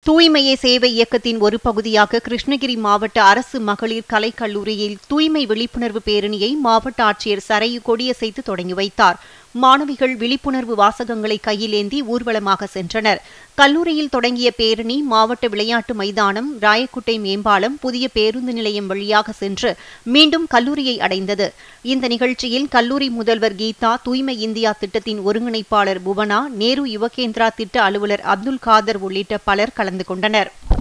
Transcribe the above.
தூய்மையே சேவை இயக்கத்தின் ஒரு பகுதியாக கிருஷ்ணகிரி மாவட்ட அரசு மகளிர் கலைக்கல்லூரியில் தூய்மை விழிப்புணர்வு பேரணியை மாவட்ட ஆட்சியர் சரையு கொடியசைத்து தொடங்கி வைத்தார் மாணவிகள் விழிப்புணர்வு வாசகங்களை கையிலேந்தி ஊர்வலமாக சென்றனர் கல்லூரியில் தொடங்கிய பேரணி மாவட்ட விளையாட்டு மைதானம் ராயக்குட்டை மேம்பாலம் புதிய பேருந்து நிலையம் வழியாக சென்று மீண்டும் கல்லூரியை அடைந்தது இந்த நிகழ்ச்சியில் கல்லூரி முதல்வர் கீதா தூய்மை இந்தியா திட்டத்தின் ஒருங்கிணைப்பாளர் புவனா நேரு யுவகேந்திரா திட்ட அலுவலர் அப்துல் காதர் உள்ளிட்ட பலர் கலந்து கொண்டனர்